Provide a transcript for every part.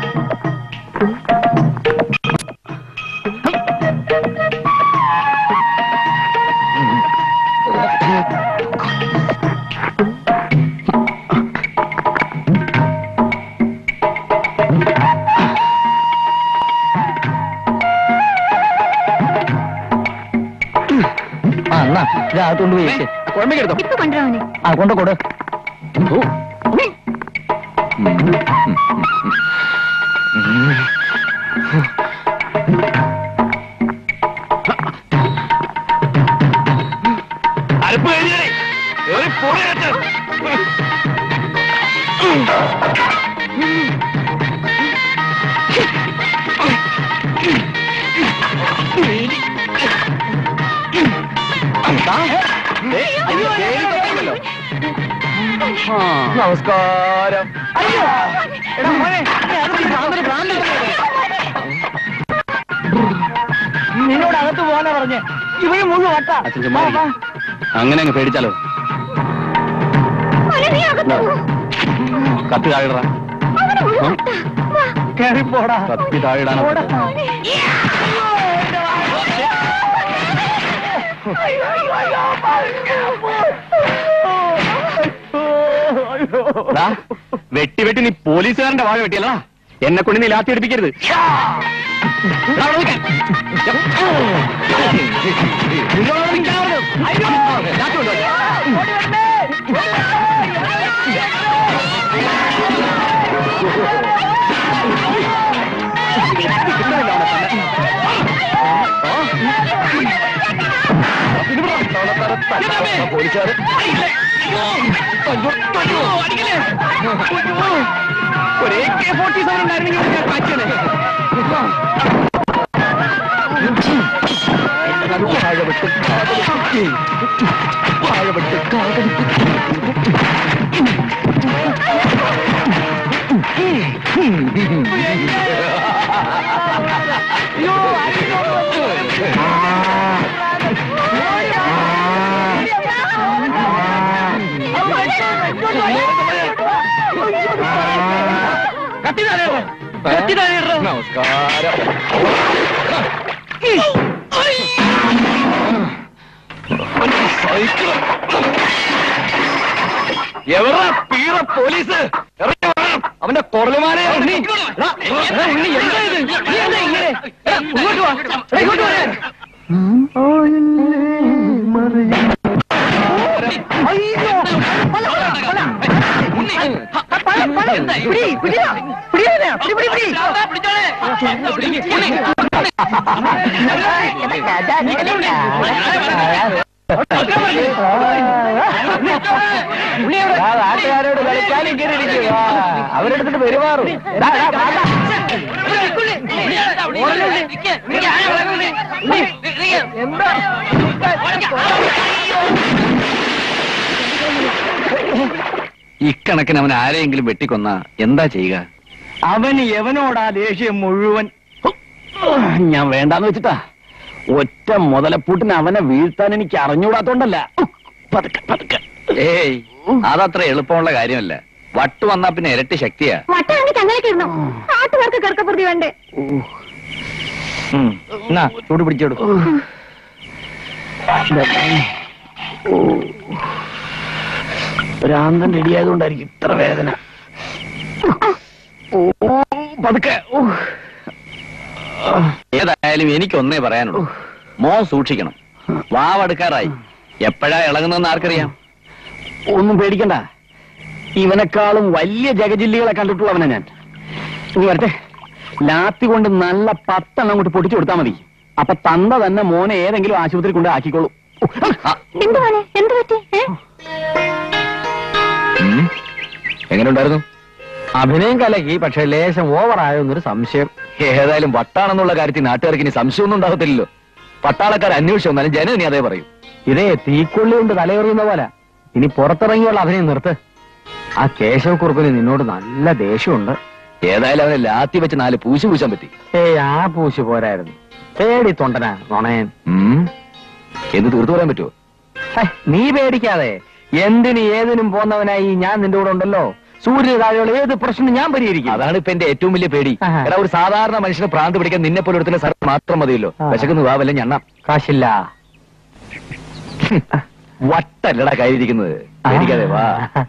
ആ എന്നാ ഇതകത്തോണ്ട് പോയി വെച്ച് കുഴമ്പെടുത്തോ ഇപ്പൊ കൊണ്ടുവരാനെ ആ കൊണ്ട് കൊടു അരപ്പ് കഴിഞ്ഞേ ഏറി പോണേറ്റ് നമസ്കാരം നിന്നോട് അകത്ത് പോകാനാ പറഞ്ഞേ ഇവന് മുഴുവൻ വട്ടാ അച്ഛൻ ചുമ്മാ ഇരിക്ക്. അങ്ങനെ അങ്ങ് പേടിച്ചാലോ മോനെ, നീ അകത്ത് പോ. കത്തി താഴെടാ അവന് മുഴുവൻ വട്ടാ. വാ. കേറി പോടാ കത്തി താഴെടാനാ പോടാ. മോനെ. ഡാ, വെട്ടി വെട്ടി നീ പോലീസുകാരന്റെ വാഴ വെട്ടിയല്ലടാ എന്നെ കൊണ്ട് നീ ലാത്തി എടുപ്പിക്കരുത് ഡാ, അവിടെ നിൽക്കാൻ. നിന്നോട് നിൽക്കാൻ പറഞ്ഞു. അയ്യോ, ലാത്തി കൊണ്ടുവാ. പോലീസുകാർ ഒരേ കെ ഫോർട്ടി സെവൻ ഉണ്ടായിരുന്നെങ്കിൽ ഞാൻ കാച്ചനെ വാഴവെട്ട് വാഴവെട്ട് നമസ്കാരം എവറാ പീറ പോലീസ് ഇറങ്ങി വാ. അവന്റെ കൊറലുമാരെ ഉണ്ണി എടാ, എടാ, ഉണ്ണി എന്താ ഇത് നീ എന്താ ഇങ്ങനെ എടാ, ഇങ്ങോട്ട് വാ എടാ, ഇങ്ങോട്ട് വരാൻ അയ്യോ പല, പല, പല. പല, പല. പിടി, പിടിടാ. പിടിയവനെ, പിടി, പിടി, പിടി. ആ, നാട്ടുകാരോട് കളിക്കാനും കയറിയിരിക്കുക അവരെടുത്തിട്ട് പെരുമാറും ദാ, ദാ, ദാ, ദാ. എന്താ ഇക്കണക്കിന് അവൻ ആരെയെങ്കിലും വെട്ടിക്കൊന്ന എന്താ ചെയ്യുക അവന് എവനോടാ ദേഷ്യം മുഴുവൻ ഞാൻ വേണ്ടാന്ന് വെച്ചിട്ടാ ഒറ്റ മുതലപ്പൂട്ടിന് അവനെ വീഴ്ത്താൻ എനിക്ക് അറിഞ്ഞൂടാത്തോണ്ടല്ല പതുക്കെ പതുക്കെ ഏയ് അതത്ര എളുപ്പമുള്ള കാര്യമല്ല വട്ട് വന്നാ പിന്നെ ഇരട്ടി ശക്തിയാ വട്ടാണെങ്കിൽ ചങ്ങലക്ക് ഇടണം നാട്ടുകാർക്ക് കിടക്കപ്പുറത്തി വേണ്ടേ ഉം. എന്നാ ചൂട് പിടിച്ചോടു ഭ്രാന്തൻ റെഡിയായതുകൊണ്ടായിരിക്കും ഇത്ര വേദന ഓ പതുക്കെ ഓ. ഏതായാലും എനിക്കൊന്നേ പറയാനുള്ളൂ മോ സൂക്ഷിക്കണം വാവടുക്കാറായി എപ്പോഴാ ഇളകുന്നെന്ന് ആർക്കറിയാം ഒന്നും പേടിക്കണ്ട ഇവനെക്കാളും വലിയ ജഗജില്ലികളെ കണ്ടിട്ടുള്ളവനാ ഞാൻ ഇനി വരട്ടെ ലാത്തി കൊണ്ട് നല്ല പത്തെണ്ണം അങ്ങോട്ട് പൊട്ടിച്ചു കൊടുത്താൽ മതി അപ്പൊ തന്ത തന്നെ മോനെ ഏതെങ്കിലും ആശുപത്രി കൊണ്ട് ആക്കിക്കോളൂ ആ, എന്ത് മോനെ എന്ത് പറ്റി ഏ? ഉം. എങ്ങനെയുണ്ടായിരുന്നു അഭിനയം കലക്കി പക്ഷെ ലേശം ഓവറായെന്നൊരു സംശയം ഏതായാലും വട്ടാണെന്നുള്ള കാര്യത്തിൽ നാട്ടുകാർക്ക് ഇനി സംശയമൊന്നും ഉണ്ടാകത്തില്ലല്ലോ പട്ടാളക്കാർ അന്വേഷിച്ചു വന്നാലും ജനം ഇനി അതേ പറയും ഇതേ തീക്കൊള്ളി കൊണ്ട് തലയെറിയുന്ന പോലെ ഇനി പുറത്തിറങ്ങിയുള്ള അഭിനയം നിർത്ത് ആ കേശവ കുറുപ്പിന് നിന്നോട് നല്ല ദേഷ്യമുണ്ട് ഏതായാലും അവനെ ലാത്തി വെച്ച് നാല് പൂശി പൂശാൻ പറ്റി ഏയ് ആ പൂശ് പോരായിരുന്നു പേടി തൊണ്ടനാ നുണയൻ ഉം. എന്ന് തീർത്തു പറയാൻ പറ്റുമോ ഹേ, നീ പേടിക്കാതെ എന്തിന് ഏതിനും പോന്നവനായി ഞാൻ നിന്റെ കൂടെ ഉണ്ടല്ലോ സൂര്യന് താഴെയുള്ള ഏത് പ്രശ്നം ഞാൻ പരിഹരിക്കും അതാണ് ഇപ്പൊ എന്റെ ഏറ്റവും വലിയ പേടി ആഹാ. എടാ ഒരു സാധാരണ മനുഷ്യന് ഭ്രാന്ത് പിടിക്കാൻ നിന്നെ പോലെ ഒരുത്തിന് സാർ മാത്രം മതിയല്ലോ ആ. വിശക്കുന്നു വാവല്ല ഞണ്ണ കാശില്ല വട്ടല്ലടാ കയ്യിരിക്കുന്നത് പേടിക്കാതെ വാ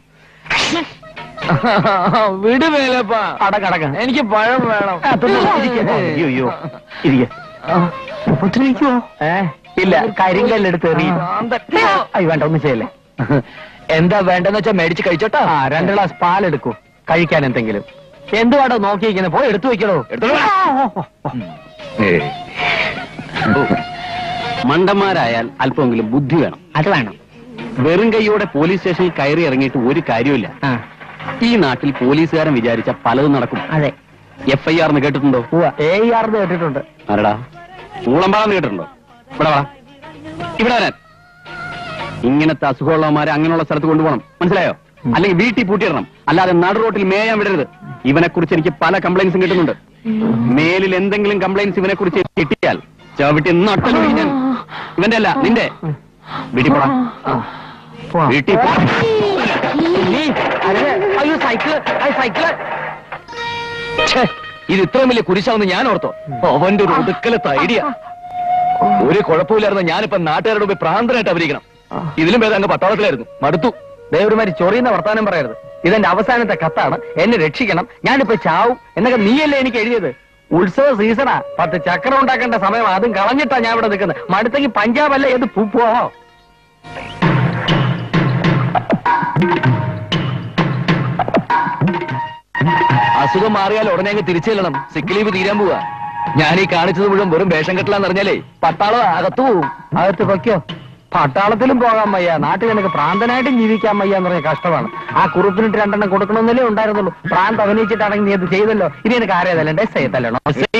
വിട് മേലപ്പാ അടക്കടക്ക എനിക്ക് പഴം വേണം അയ്യോ ഇരിക്ക ഉപദ്രവിക്കുവോ ഇല്ല കരിങ്കല്ലെടുത്ത് എറിയും അയ്യ വേണ്ട ഒന്നും ചെയ്യല്ലേ എന്താ വേണ്ടെന്ന് വെച്ചാ മേടിച്ച് കഴിച്ചോട്ടാ ആ രണ്ട് ഗ്ലാസ് പാലെടുക്കൂ കഴിക്കാൻ എന്തെങ്കിലും എന്തുവാടോ നോക്കിയിരിക്കുന്നത് പോയി എടുത്തു വെക്കണോ എടുത്തോളൂ. ഏയ്. ഓ, മണ്ടന്മാരായാൽ അല്പമെങ്കിലും ബുദ്ധി വേണം അത് വേണം വെറും കൈയോടെ പോലീസ് സ്റ്റേഷനിൽ കയറി ഇറങ്ങിയിട്ട് ഒരു കാര്യമില്ല ഈ നാട്ടിൽ പോലീസുകാരൻ വിചാരിച്ച പലതും നടക്കും അതെ എഫ് ഐ ആർന്ന് കേട്ടിട്ടുണ്ടോ എ ആർന്ന് കേട്ടിട്ടുണ്ട് ആരടാ ഊളമ്പാന്ന് കേട്ടിട്ടുണ്ടോ ഇവിടെ വാ ഇവിടെ വരാൻ ഇങ്ങനത്തെ അസുഖമുള്ളവന്മാരെ അങ്ങനെയുള്ള സ്ഥലത്ത് കൊണ്ടുപോകണം മനസ്സിലായോ അല്ലെങ്കിൽ വീട്ടിൽ പൂട്ടിയിടണം അല്ലാതെ നടു റോട്ടിൽ മേയാൻ വിടരുത് ഇവനെ കുറിച്ച് എനിക്ക് പല കംപ്ലൈൻസും കിട്ടുന്നുണ്ട് മേലിൽ എന്തെങ്കിലും കംപ്ലൈൻസ് ഇവനെ കുറിച്ച് കിട്ടിയാൽ ചവിട്ടി നട്ടലോ ഞാൻ ഇവന്റെ അല്ല നിന്റെ വീട്ടിൽ പോടാ വീട്ടിൽ പോ. അയ്യോ സൈക്കിള് സൈക്കിള് ഛേ, ഇത് ഇത്രയും വലിയ കുരിശാവുന്ന ഞാൻ ഓർത്തോ അവന്റെ ഒരു ഒടുക്കലത്തെ ഐഡിയ ഒരു കുഴപ്പമില്ലായിരുന്നു ഞാനിപ്പോ നാട്ടുകാരുടെ മുമ്പിൽ ഭ്രാന്തനായിട്ട് അഭിനയിക്കണം ഇതിലും ഭേദം അങ്ങ് പട്ടാളത്തിലായിരുന്നു മടുത്തു ദേവരുമാരി ചൊറിയുന്ന വർത്താനം പറയരുത് ഇതെന്റെ അവസാനത്തെ കത്താണ് എന്നെ രക്ഷിക്കണം ഞാനിപ്പോ ചാവും എന്നൊക്കെ നീയല്ലേ എനിക്ക് എഴുതിയത് ഉത്സവ സീസണാ പത്ത് ചക്രം ഉണ്ടാക്കേണ്ട സമയം അതും കളഞ്ഞിട്ടാ ഞാൻ ഇവിടെ നിൽക്കുന്നത് മടുത്തെങ്കിൽ പഞ്ചാബ് അല്ല ഏത് പൂപ്പോ അസുഖം മാറിയാൽ ഉടനെ അങ്ങ് തിരിച്ചു ചെല്ലണം സിക്ക് ലീവ് തീരാൻ പോവാ ഞാൻ ഈ കാണിച്ചത് മുഴുവൻ വെറും വേഷം കെട്ടലാന്ന് അറിഞ്ഞാലേ പട്ടാളം അകത്തു പോവും അകത്ത് പൊയ്ക്കോ പട്ടാളത്തിലും പോകാൻ വയ്യ നാട്ടിൽ എനിക്ക് പ്രാന്തനായിട്ടും ജീവിക്കാൻ വയ്യ എന്ന് പറഞ്ഞ കഷ്ടമാണ് ആ കുറുപ്പിനിട്ട് രണ്ടെണ്ണം കൊടുക്കണമെന്നല്ലേ ഉണ്ടായിരുന്നുള്ളൂ പ്രാന്ത് അഭിനയിച്ചിട്ടാണെങ്കിൽ നീ അത് ചെയ്തല്ലോ ഇനി എനിക്ക് ആരെയതല്ല എസ് ഐ തല്ലണോ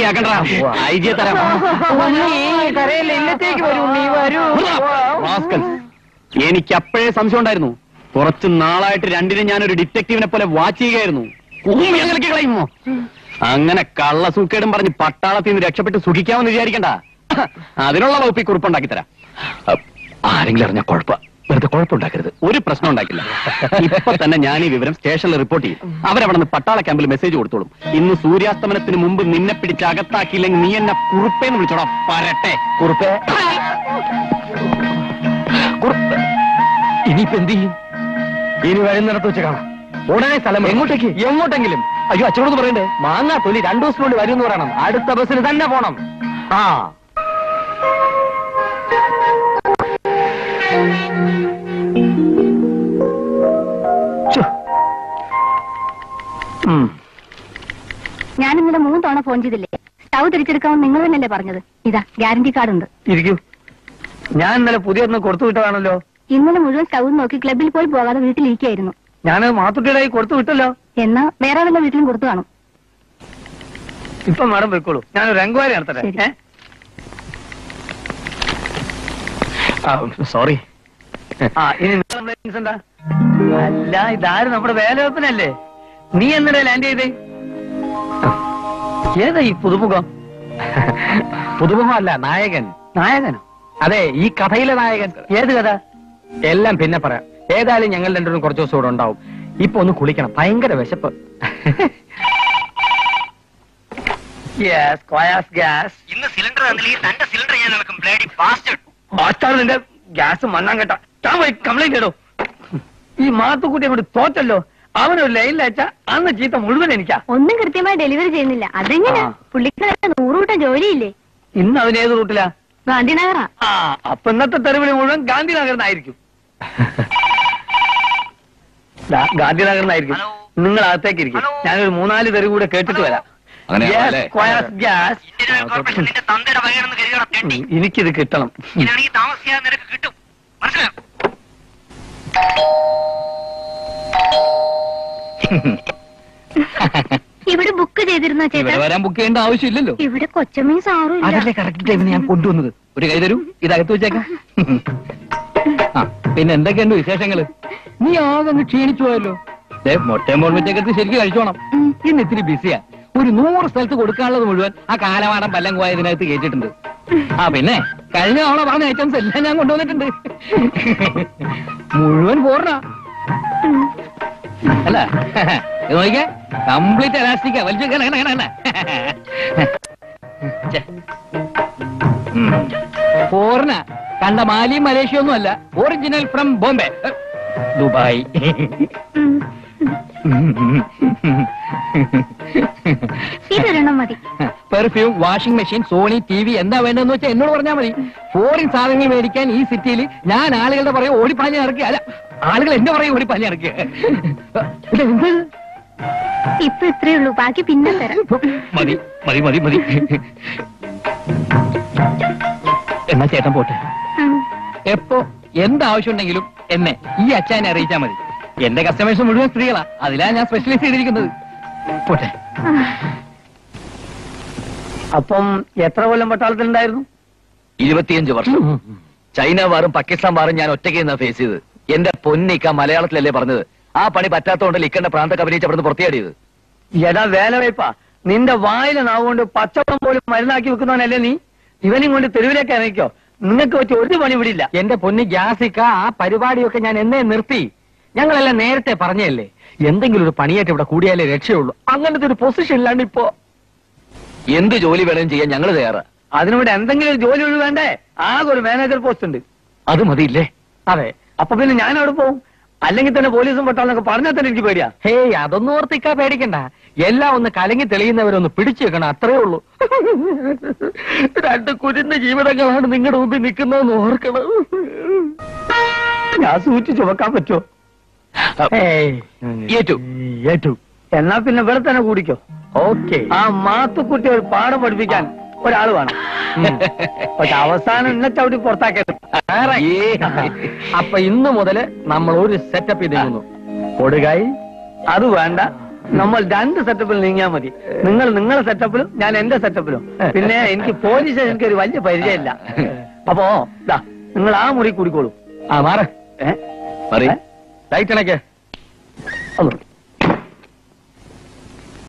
കരയല്ലേ ഇല്ലത്തേക്ക് വരൂ നീ വരൂ എനിക്ക് അപ്പോഴേ സംശയം ഉണ്ടായിരുന്നു കുറച്ച് നാളായിട്ട് രണ്ടിനും ഞാനൊരു ഡിറ്റക്റ്റീവിനെ പോലെ വാച്ച് ചെയ്യുകയായിരുന്നു കൂമ്പി അങ്ങലേക്ക് കളയുമോ അങ്ങനെ കള്ളസൂക്കേടും പറഞ്ഞ് പട്ടാളത്തിൽ നിന്ന് രക്ഷപ്പെട്ട് സുഖിക്കാമെന്ന് വിചാരിക്കണ്ട അതിനുള്ള വകുപ്പ് ഈ കുറിപ്പുണ്ടാക്കി തരാം അപ്പ് ആരെങ്കിലും അറിഞ്ഞ കുഴപ്പ വെറുതെ കുഴപ്പമുണ്ടാക്കരുത് ഒരു പ്രശ്നം ഉണ്ടാക്കില്ല ഇപ്പൊ തന്നെ ഞാൻ ഈ വിവരം സ്റ്റേഷനിൽ റിപ്പോർട്ട് ചെയ്യും അവരവിടെ നിന്ന് പട്ടാള ക്യാമ്പിൽ മെസ്സേജ് കൊടുത്തോളും ഇന്ന് സൂര്യാസ്തമനത്തിന് മുമ്പ് നിന്നെ പിടിച്ച് അകത്താക്കിയില്ലെങ്കിൽ നീ എന്നെ കുറുപ്പേന്ന് വിളിച്ചോടാ പരട്ടെ കുറുപ്പേ കുറുപ്പ് ഇനിയിപ്പോ എന്ത് ചെയ്യും ഇനി വരുന്നിടത്ത് വെച്ച് കാണാം ഉടനെ സ്ഥലം എങ്ങോട്ടേക്ക് എങ്ങോട്ടെങ്കിലും അയ്യോ അച്ഛനോട് പറയണ്ടേ മാങ്ങാ തൊലി രണ്ടു ദിവസത്തിനുള്ളിൽ വരും എന്ന് പറയണം അടുത്ത ബസ്സിന് തന്നെ പോണം ആ ഛോ. ഉം. ഞാൻ ഇന്നലെ മൂന്ന് തവണ ഫോൺ ചെയ്തില്ലേ സ്റ്റൗ തിരിച്ചെടുക്കാമെന്ന് നിങ്ങൾ തന്നെയല്ലേ പറഞ്ഞത് ഇതാ ഗ്യാരണ്ടി കാർഡ് ഉണ്ട് ഇരിക്കൂ ഞാൻ ഇന്നലെ പുതിയൊന്നും കൊടുത്തു വിട്ടതാണല്ലോ ഇന്നലെ മുഴുവൻ സ്റ്റൗ നോക്കി ക്ലബിൽ പോയി പോകാതെ വീട്ടിലിരിക്കായിരുന്നു ഞാൻ മാത്തുട്ടിയുടെ കൈ കൊടുത്തു വിട്ടല്ലോ എന്നാ വേറെ വല്ല വീട്ടിലും കൊടുത്തു കാണും ഇപ്പൊ മാഡം പോയിക്കോളൂ ഞാൻ ഒരു രംഗവാരി നടത്തട്ടെ ശരി. ഏ? ആ, സോറി ആ ഇനി നിങ്ങളുടെ complaints എന്താ അല്ല ഇതാരും നമ്മുടെ വേലവെപ്പനല്ലേ നീ എന്നിടെ ലാൻഡ് ചെയ്തേ ഏതാ ഈ പുതുമുഖം പുതുമുഖമല്ല നായകൻ നായകനോ അതെ ഈ കഥയിലെ നായകൻ ഏത് കഥ എല്ലാം പിന്നെ പറയാം ഏതായാലും ഞങ്ങൾ രണ്ടുപേരും കുറച്ച് ദിവസം ഇവിടെ ഉണ്ടാവും ഇപ്പൊ ഒന്ന് കുളിക്കണം ഭയങ്കര വിശപ്പ് യെസ് കോയാസ് ഗ്യാസ് ഇന്ന് സിലിണ്ടർ തന്നില്ലെങ്കിൽ തന്റെ സിലിണ്ടർ ഞാൻ നടക്കും ബ്ലേഡി ഫാസ്റ്റ് ആസ്റ്റാണ് നിന്റെ ഗ്യാസ് മണ്ണാൻ കേട്ട ഞാൻ പോയി കംപ്ലൈന്റ് ഇടോ ഈ മാത്തുക്കുട്ടി അങ്ങോട്ട് തോറ്റല്ലോ അവനൊരു ലൈനിൽ അയച്ച അന്ന് ചീത്ത മുഴുവൻ എനിക്കാ ഒന്നും കൃത്യമായി ഡെലിവറി ചെയ്യുന്നില്ല അതെങ്ങനെ ആ. പുള്ളിക്കാരൻ നൂറുകൂട്ടം ജോലിയില്ലേ ഇന്ന് അവൻ ഏത് റൂട്ടിലാ ഗാന്ധിനഗറാ ആ അപ്പൊ ഇന്നത്തെ തെരുവിളി മുഴുവൻ ഗാന്ധിനഗറിനായിരിക്കും ദാ, ഗാന്ധിനഗറിനായിരിക്കും ഹലോ. നിങ്ങൾ അകത്തേക്ക് ഇരിക്കും ഹലോ. ഞാനൊരു മൂന്നാല് തെരുവ് കൂടെ കേട്ടിട്ട് വരാം അങ്ങനെയാണല്ലേ? Yes, Squires gas. Indian oil corporation നിന്റെ തന്തയുടെ വകയാണെന്ന് കരുതണം തെണ്ടി ഉം, എനിക്കിത് കിട്ടണം ഇതാണെങ്കിൽ താമസിയാതെ നിനക്ക് കിട്ടും മനസ്സിലായോ ഇവിടെ ബുക്ക് ചെയ്തിരുന്നോ ഇവിടെ ചേട്ടാ വരാൻ ബുക്ക് ചെയ്യേണ്ട ആവശ്യമില്ലല്ലോ ഇവിടെ കൊച്ചമ്മയും സാറും ഇല്ല അതല്ലേ കറക്റ്റ് ടൈമിന് ഞാൻ കൊണ്ടുവന്നത് ഒരു കൈ തരൂ ഇതകത്ത് വെച്ചേക്കാം ആ പിന്നെ എന്തൊക്കെയുണ്ട് വിശേഷങ്ങള് നീ ആകെ അങ്ങ് ക്ഷീണിച്ചു പോയല്ലോ ദേ, മുട്ടയും ബോൾമിറ്റൊക്കെ ശരിക്കും കഴിച്ചോണം ഉം. ഇന്ന് ഇത്തിരി ബിസിയാ ഒരു നൂറ് സ്ഥലത്ത് കൊടുക്കാനുള്ളത് മുഴുവൻ ആ കാലമാടം പല്ലം കോയ ഇതിനകത്ത് കേട്ടിട്ടുണ്ട് ആ പിന്നെ കഴിഞ്ഞ തവണ പറഞ്ഞ ഐറ്റംസ് എല്ലാം ഞാൻ കൊണ്ടുവന്നിട്ടുണ്ട് മുഴുവൻ പോരണ ഉം. അല്ല ഇത് നോക്കിക്കേ കംപ്ലീറ്റ് എലാസ്റ്റിക്കാ വലിച്ചു കണ, കണ, കണ, കണ. ഛെ. ഉം. ഫോറിനാ കണ്ട മാലിയും മലേഷ്യ ഒന്നും അല്ല ഒറിജിനൽ ഫ്രം ബോംബെ ഏ, ദുബായ് ഇതൊരെണ്ണം മതി perfume washing machine Sony T V എന്താ വേണ്ടതെന്ന് വെച്ചാൽ എന്നോട് പറഞ്ഞാൽ മതി ഫോറിൻ സാധനങ്ങൾ മേടിക്കാൻ ഈ സിറ്റിയിൽ ഞാൻ ആളുകളുടെ പറയും ഓടിപ്പാഞ്ഞ് ഇറക്കി അല്ല ആളുകൾ എന്റെ പറയും ഓടിപ്പാഞ്ഞ് ഇറക്കി ഇപ്പൊ ഇത്രേ ഉള്ളൂ ബാക്കി പിന്നെ തരാം മതി മതി മതി മതി എന്നാ ചേട്ടൻ പോട്ടെ ഉം. എപ്പോ എന്താവശ്യം ഉണ്ടെങ്കിലും എന്നെ ഈ അച്ഛനെ അറിയിച്ചാൽ മതി എന്റെ കസ്റ്റമേഴ്സ് മുഴുവൻ സ്ത്രീകളാ അതിലാ ഞാൻ സ്പെഷ്യലൈസ് ചെയ്തിരിക്കുന്നത് പോട്ടെ ആ. അപ്പം എത്ര കൊല്ലം പട്ടാളത്തിലുണ്ടായിരുന്നു ഇരുപത്തിയഞ്ച് വർഷം ചൈന വാറും പാകിസ്ഥാൻ വാറും ഞാൻ ഒറ്റയ്ക്ക് നിന്നാ ഫേസ് ചെയ്ത് എന്റെ പൊന്നിക്ക മലയാളത്തിലല്ലേ പറഞ്ഞത് ആ പണി പറ്റാത്തതുകൊണ്ട് ലിക്കന്റെ പ്രാന്തൊക്കെ അഭിനയിച്ച് അവിടുന്ന് പുറത്തിയാടിയത് എടാ വേല വയ്പാ നിന്റെ വായില നാവുകൊണ്ട് പച്ചവെള്ളം പോലും മരുന്നാക്കി വെക്കുന്നവനല്ലേ നീ ഇവനും കൊണ്ട് തെരുവിലേക്ക് ഇറങ്ങിക്കോ നിങ്ങൾക്ക് പറ്റി ഒരു പണി വിടില്ല എന്റെ പൊന്ന് ഗ്യാസിക്ക ആ പരിപാടിയൊക്കെ ഞാൻ എന്നേ നിർത്തി ഞങ്ങളെല്ലാം നേരത്തെ പറഞ്ഞല്ലേ എന്തെങ്കിലും ഒരു പണിയായിട്ട് ഇവിടെ കൂടിയാലേ രക്ഷയുള്ളൂ അങ്ങനത്തെ ഒരു പൊസിഷൻ ഇല്ലാണ്ട് ഇപ്പോ എന്ത് ജോലി വേണം ചെയ്യാൻ ഞങ്ങൾ തയ്യാറാ അതിനൂടെ എന്തെങ്കിലും ഒരു ജോലി ഒഴിവ് വേണ്ടേ ആകെ ഒരു മാനേജർ പോസ്റ്റ് ഉണ്ട് അത് മതിയില്ലേ അതെ അപ്പൊ പിന്നെ ഞാൻ അവിടെ പോകും അല്ലെങ്കിൽ തന്നെ പോലീസും പട്ടാളൊക്കെ പറഞ്ഞാൽ തന്നെ എനിക്ക് പേടിയാ ഹേയ് അതൊന്നും ഓർത്തിക്കാ പേടിക്കണ്ട എല്ലാം ഒന്ന് കലങ്ങി തെളിയുന്നവരൊന്ന് പിടിച്ചു വെക്കണം അത്രേ ഉള്ളൂ രണ്ട് കുരുന്ന ജീവിതങ്ങളാണ് നിങ്ങളുടെ മുമ്പിൽ നിൽക്കുന്നതെന്ന് ഓർക്കണം ഞാൻ സൂചിച്ച് ചുമക്കാൻ പറ്റുമോ ഏയ്. ഏറ്റു ഏറ്റു എന്നാ പിന്നെ ഇവിടെ തന്നെ കൂടിക്കോ ഓക്കെ ആ മാത്തുക്കുട്ടി ഒരു പാഠം പഠിപ്പിക്കാൻ ഒരാൾ വേണം പക്ഷെ അവസാനം എന്നെ ചവിട്ടി പുറത്താക്കരുത് അപ്പൊ ഇന്ന് മുതല് നമ്മൾ ഒരു സെറ്റപ്പ് ചെയ്തിരിക്കുന്നു കൊടുകായി അത് വേണ്ട നമ്മൾ രണ്ട് സെറ്റപ്പിൽ നീങ്ങിയാ മതി നിങ്ങൾ നിങ്ങളെ സെറ്റപ്പിലും ഞാൻ എന്റെ സെറ്റപ്പിലും പിന്നെ എനിക്ക് പോലീസ് എനിക്ക് ഒരു വലിയ പരിചയമില്ല അപ്പോ ദാ നിങ്ങൾ ആ മുറി കൂടിക്കോളൂ ആ മാറ ഏ? മറി ഏ? ലൈറ്റ് അണയ്ക്ക് അല്ലോ.